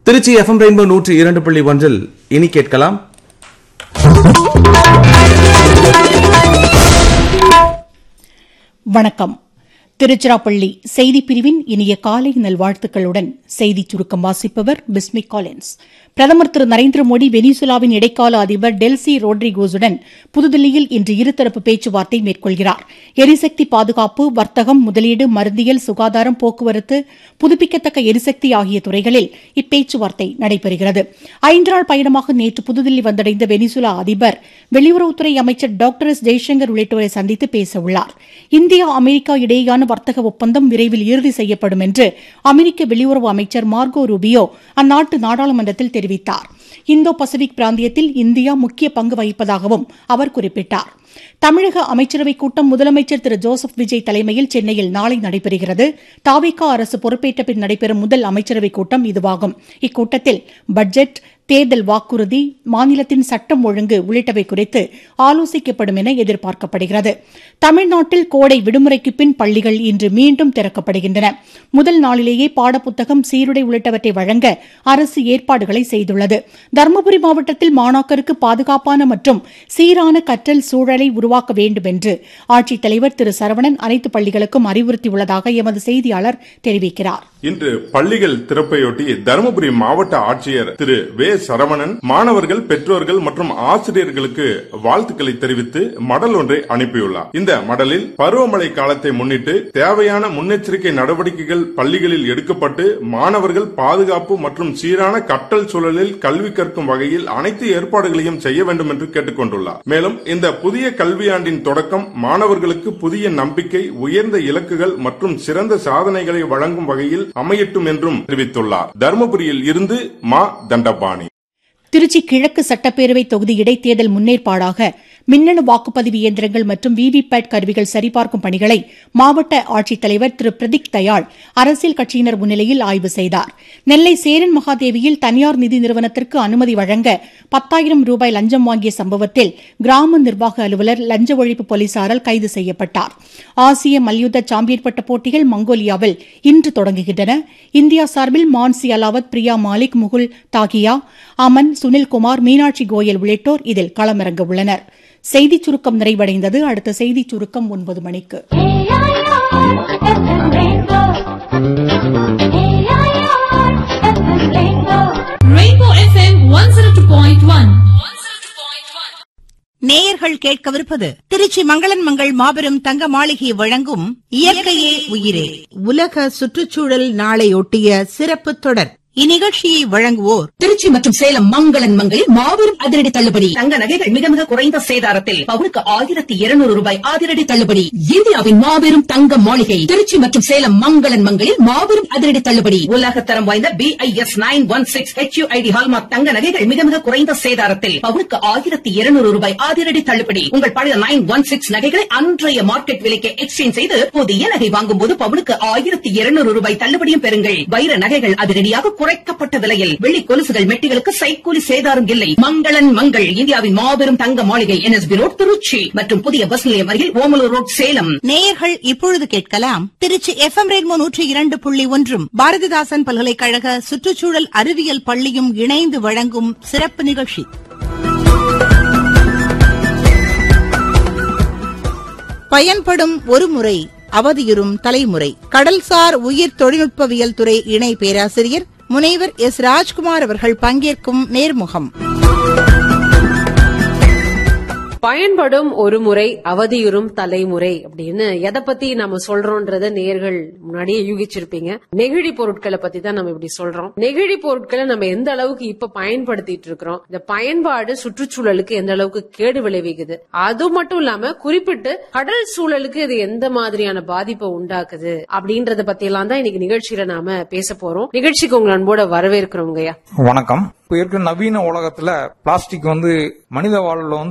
Trichy FM rainbow நூற்றி இரண்டு புள்ளி ஒன்றில் இனி கேட்கலாம் வணக்கம் திருச்சிராப்பள்ளி செய்திப் பிரிவின் இனிய காலை நல்வாழ்த்துக்களுடன் செய்திச் சுருக்கம் வாசிப்பவர் பிஸ்மி காலின்ஸ் பிரதமர் திரு நரேந்திர மோடி வெனிசுலாவின் இடைக்கால அதிபர் டெல்சி ரோட்ரிகோஸுடன் புதுதில்லியில் இன்று இருதரப்பு பேச்சுவார்த்தை மேற்கொள்கிறார் எரிசக்தி பாதுகாப்பு வர்த்தகம் முதலீடு மருந்தியல் சுகாதாரம் போக்குவரத்து புதுப்பிக்கத்தக்க எரிசக்தி ஆகிய துறைகளில் இப்பேச்சுவார்த்தை நடைபெறுகிறது ஐந்து நாள் பயணமாக நேற்று புதுதில்லி வந்தடைந்த வெனிசுலா அதிபர் வெளியுறவுத்துறை அமைச்சர் டாக்டர் எஸ் ஜெய்சங்கர் உள்ளிட்டோரை சந்தித்து பேசவுள்ளார் இந்தியா அமெரிக்கா இடையேயான வர்த்தக ஒப்பந்தம் விரைவில் இறுதி செய்யப்படும் என்று அமெரிக்க வெளியுறவு அமைச்சர் மார்கோ ரூபியோ அந்நாட்டு நாடாளுமன்றத்தில் தெரிவித்தார் இந்தோ பசிபிக் பிராந்தியத்தில் இந்தியா முக்கிய பங்கு வகிப்பதாகவும் அவர் குறிப்பிட்டார் தமிழக அமைச்சரவைக் கூட்டம் முதலமைச்சர் திரு ஜோசப் விஜய் தலைமையில் சென்னையில் நாளை நடைபெறுகிறது தாவேகா அரசு பொறுப்பேற்ற பின் நடைபெறும் முதல் அமைச்சரவைக் கூட்டம் இதுவாகும் இக்கூட்டத்தில் பட்ஜெட் தேர்தல் வாக்குறுதி மாநிலத்தின் சட்டம் ஒழுங்கு உள்ளிட்டவை குறித்து ஆலோசிக்கப்படும் என எதிர்பார்க்கப்படுகிறது தமிழ்நாட்டில் கோடை விடுமுறைக்கு பின் பள்ளிகள் இன்று மீண்டும் திறக்கப்படுகின்றன முதல் நாளிலேயே பாடப்புத்தகம் சீருடை உள்ளிட்டவற்றை வழங்க அரசு ஏற்பாடுகளை செய்துள்ளது தருமபுரி மாவட்டத்தில் மாணாக்கருக்கு பாதுகாப்பான மற்றும் சீரான கற்றல் சூழலை உருவாக்க வேண்டும் என்று ஆட்சித்தலைவர் திரு சரவணன் அனைத்து பள்ளிகளுக்கும் அறிவுறுத்தியுள்ளதாக எமது செய்தியாளர் தெரிவிக்கிறார் இன்று பள்ளிகள் திறப்பையொட்டி தருமபுரி மாவட்ட ஆட்சியர் திரு வே சரவணன் மாணவர்கள் பெற்றோர்கள் மற்றும் ஆசிரியர்களுக்கு வாழ்த்துக்களை தெரிவித்து மடல் ஒன்றை அனுப்பியுள்ளார் இந்த மடலில் பருவமழை காலத்தை முன்னிட்டு தேவையான முன்னெச்சரிக்கை நடவடிக்கைகள் பள்ளிகளில் எடுக்கப்பட்டு மாணவர்கள் பாதுகாப்பு மற்றும் சீரான கற்றல் சூழலில் கல்வி கற்கும் வகையில் அனைத்து ஏற்பாடுகளையும் செய்ய வேண்டும் என்று கேட்டுக் கொண்டுள்ளார் மேலும் இந்த புதிய கல்வியாண்டின் தொடக்கம் மாணவர்களுக்கு புதிய நம்பிக்கை உயர்ந்த இலக்குகள் மற்றும் சிறந்த சாதனைகளை வழங்கும் வகையில் அமையட்டும் என்றும் தெரிவித்துள்ளார் தருமபுரியில் இருந்து மா தண்டபாணி திருச்சி கிழக்கு சட்டப்பேரவை தொகுதி இடைத்தேர்தல் முன்னேற்பாடாக மின்னணு வாக்குப்பதிவு இயந்திரங்கள் மற்றும் விவிபேட் கருவிகள் சரிபார்க்கும் பணிகளை மாவட்ட ஆட்சித்தலைவர் திரு பிரதீக் தயாள் அரசியல் கட்சியினர் முன்னிலையில் ஆய்வு செய்தார் நெல்லை சேரன் மகாதேவியில் தனியார் நிதி நிறுவனத்திற்கு அனுமதி வழங்க பத்தாயிரம் ரூபாய் லஞ்சம் வாங்கிய சம்பவத்தில் கிராம நிர்வாக அலுவலர் லஞ்ச ஒழிப்பு போலீசாரால் கைது செய்யப்பட்டார் ஆசிய மல்யுத்த சாம்பியன் பட்ட போட்டிகள் மங்கோலியாவில் இன்று தொடங்குகின்றன இந்தியா சார்பில் மான்சி அலாவத் பிரியா மாலிக் முகுல் தாகியா அமன் சுனில்குமார் மீனாட்சி கோயல் உள்ளிட்டோர் இதில் களமிறங்க உள்ளனர் செய்திச் சுருக்கம் நிறைவடைந்தது அடுத்த செய்திச் சுருக்கம் ஒன்பது மணிக்கு Rainbow FM 102.1. நேயர்கள் கேட்கவிருப்பது திருச்சி மங்களன் மங்கள் மாபெரும் தங்க மாளிகை வழங்கும் இயற்கையே உயிரே உலக சுற்றுச்சூழல் நாளையொட்டிய சிறப்பு தொடர் இந்நிகழ்ச்சியை வழங்குவோர் திருச்சி மற்றும் சேலம் மங்களன் மங்களில் மாபெரும் அதிரடி தள்ளுபடி தங்க நகைகள் மிக மிக குறைந்த சேதாரத்தில் பவுனுக்கு ஆயிரத்தி இருநூறு ரூபாய் அதிரடி தள்ளுபடி இந்தியாவின் மாபெரும் தங்க மாளிகை திருச்சி மற்றும் சேலம் மங்களன் மங்களில் மாபெரும் அதிரடி தள்ளுபடி உலகத்தரம் வாய்ந்த B I S nine one six H ID hallmark தங்க நகைகள் மிக மிக குறைந்த சேதாரத்தில் பவுனுக்கு ஆயிரத்தி இருநூறு ரூபாய் அதிரடி தள்ளுபடி உங்கள் பழைய நைன் ஒன் சிக்ஸ் நகைகளை அன்றைய மார்க்கெட் விலைக்கு எக்ஸ்சேஞ்ச் செய்து புதிய நகை வாங்கும் போது பவுனுக்கு ஆயிரத்தி இருநூறு ரூபாய் தள்ளுபடியும் பெறுங்கள் வைர நகைகள் அதிரடியாக குறைக்கப்பட்ட விலையில் வெள்ளி கொலுசுகள் மெட்டிகளுக்கு சைக்கூலி சேதாரம் இல்லை மங்களன் மங்கள் இந்தியாவின் மாபெரும் தங்க மாளிகை என்எஸ்பி ரோட் திருச்சி மற்றும் புதிய பஸ் நிலையம் அருகில் ஓமலூர் ரோட் சேலம் நேயர்கள் இப்பொழுது கேட்கலாம் திருச்சி எஃப் எம் ரேட்மோ நூற்றி இரண்டு புள்ளி ஒன்றும் பாரதிதாசன் பல்கலைக்கழக சுற்றுச்சூழல் அறிவியல் பள்ளியும் இணைந்து வழங்கும் சிறப்பு நிகழ்ச்சி பயன்படும் ஒரு முறை அவதியுறும் தலைமுறை கடல்சார் உயிர் தொழில்நுட்பவியல் துறை இணை பேராசிரியர் முனைவர் எஸ் ராஜ்குமார் அவர்கள் பங்கேற்கும் நேர்முகம் பயன்படும் ஒரு முறை அவதியுறும் தலைமுறை அப்படின்னு எதை பத்தி நம்ம சொல்றோம்ன்றத நேர்கள் முன்னாடியே யூகிச்சிருப்பீங்க நெகிழி பொருட்களை பத்தி தான் நம்ம இப்படி சொல்றோம் நெகிழி பொருட்களை நம்ம எந்த அளவுக்கு இப்ப பயன்படுத்திட்டு இருக்கிறோம் இந்த பயன்பாடு சுற்றுச்சூழலுக்கு எந்த அளவுக்கு கேடு விளைவிக்குது அது மட்டும் இல்லாம குறிப்பிட்டு கடல் சூழலுக்கு இது எந்த மாதிரியான பாதிப்பை உண்டாக்குது அப்படின்றத பத்தி எல்லாம் தான் இன்னைக்கு நிகழ்ச்சியில நாம பேச போறோம் நிகழ்ச்சிக்கு உங்க அன்போட வரவேற்கிறோங்கய்யா வணக்கம் இப்ப இருக்க நவீன உலகத்துல பிளாஸ்டிக் வந்து மனித வாழ்வுல வந்து